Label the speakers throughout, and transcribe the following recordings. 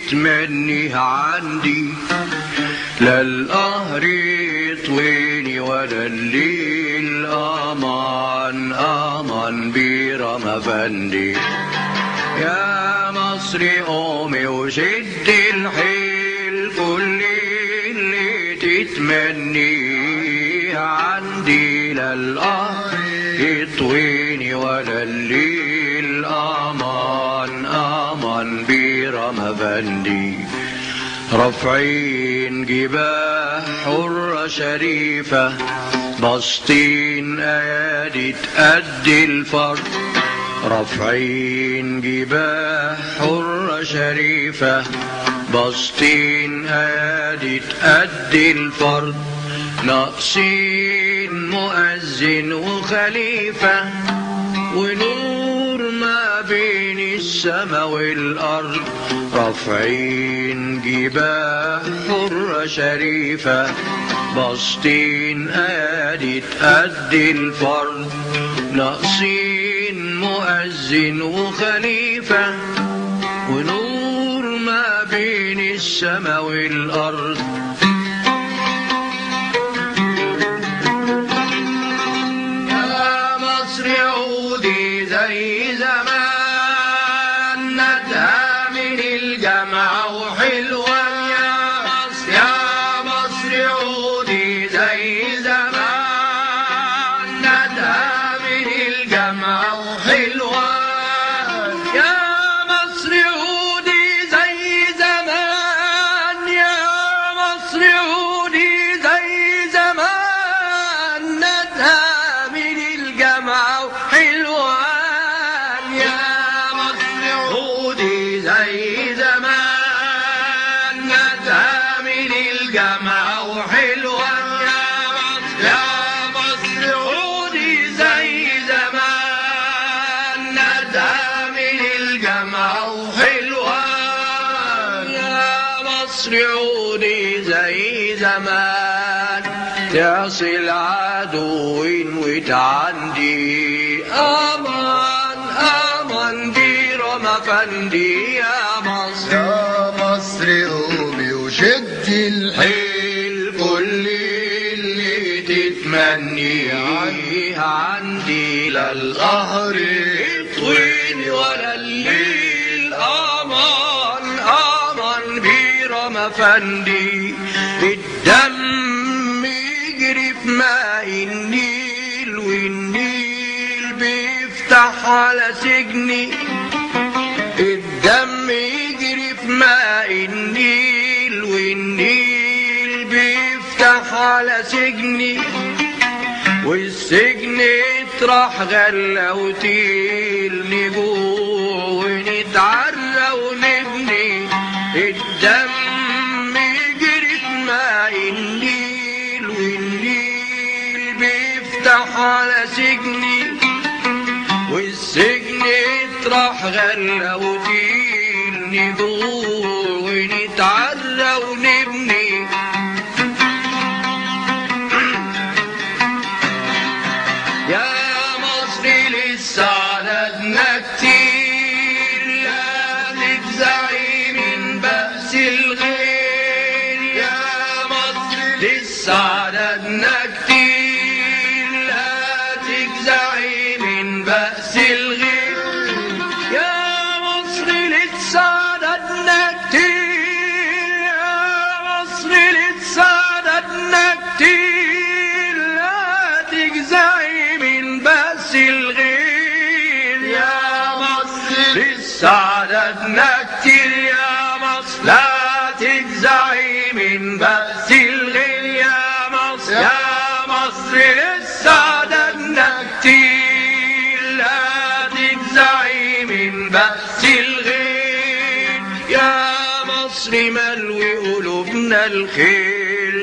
Speaker 1: تتمنيه عندي لا القهر يطويني ولا الليل امان امان بيرم افندي يا مصري قومي وشد الحيل كل اللي تتمنيه عندي لا القهر يطويني ولا الليل امان امان بيرم افندي رافعين جباه حرة شريفة بسطين ايادي تأدي الفرد رافعين جباه حرة شريفة بسطين ايادي تأدي الفرد ناقصين مؤذن وخليفة ونور ما بين السما والأرض رافعين جباه حرة شريفة بسطين ايادي تأدي الفرد ناقصين مؤذن وخليفة ونور ما بين السما والأرض يا مصر عودي زي زمان ندها من الجامعة وحلوة يا مصر يا مصر عودي زي زمان ندها من الجامعة وحلوة يا مصر عودي زي زمان يا مصر عودي زي زمان ندها من الجامعة وحلوان يا مصر عودي زي زمان ندها من الجامعة وحلوان يا مصر يا مصر عودي زي زمان ندها من الجامعة وحلوان يا مصر عودي زي زمان تعصي العدو وتعندي امان امان بيرم افندي يا مصر
Speaker 2: يا مصر قومي وشد الحيل
Speaker 1: حيل كل اللي تتمني عليه عندي لا القهر يطويني ولا الليل امان امان بيرم افندي الدم يجري في ماء النيل والنيل بيفتح على سجني الدم يجري في ماء النيل والنيل بيفتح على سجني والسجن يطرح غلة وتيل نجوع ونتعرى ونبني الدم يجري في ماء النيل والنيل بيفتح على سجني والسجن يطرح غلة وتيل نجوع ونتعرى ونبني يا مصر لسه عددنا كتير لا تجزعي من بأس الغير يا مصر لسه عددنا كتير لا تجزعي من بأس الغير يا مصر لسه عددنا كتير يا مصر لسه عددنا كتير لا تجزعي من بأس الغير يا مصر لسه عددنا كتير يا مصر لا تجزعي من بأس الغير يا مصر يا مصر لسه عددنا كتير لا تجزعي من بأس الغير يا مصر ملوي قلوبنا الخير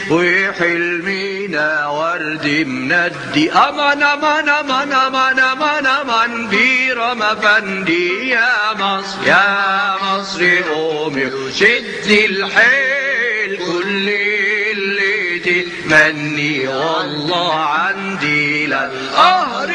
Speaker 1: وحلمنا ورد مندي امان امان امان امان امان امان بيرم افندي يا مصر يا مصر قومي وشد الحيل كل اللي تتمني والله عندي لا القهر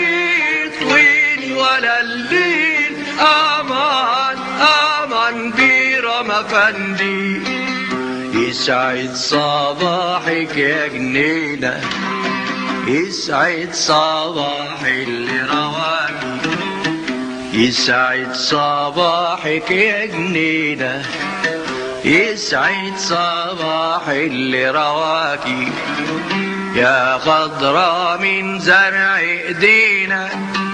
Speaker 1: يطويني ولا الليل امان امان بيرم افندي يسعد صباحك يا جنينة يسعد صباح اللي رواكي يسعد صباحك يا جنينة يسعد صباح اللي رواكي يا خضرا من زرع ايدينا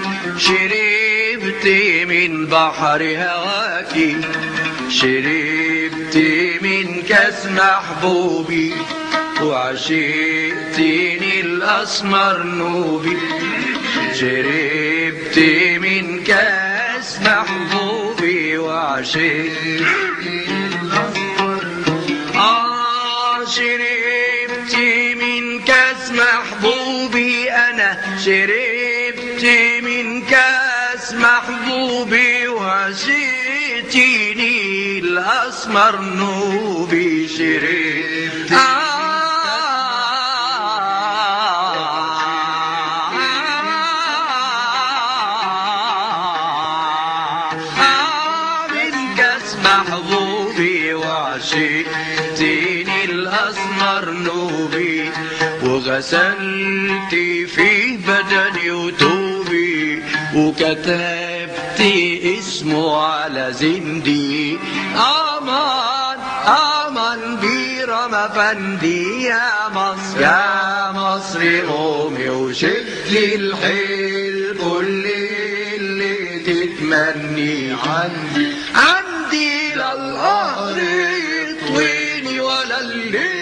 Speaker 1: شربت من بحر هواكي شربت من كاس محبوبي وعشقتني الاسمر نوبي شربت من كاس محبوبي وعشقتني آه شربت من كاس محبوبي أنا شربت من كاس محبوبي وعشقتني الأسمر نوبي شربت آه من كاس محبوبي وعشقتني الأسمر نوبي وغسلت فيه بدني وتوبي وكتبت اسمه على زندي أمان أمان بيرم أفندي يا مصر يا مصر قومي وشدي الحيل كل اللي تتمني عندي عندي لا القهر يطويني ولا الليل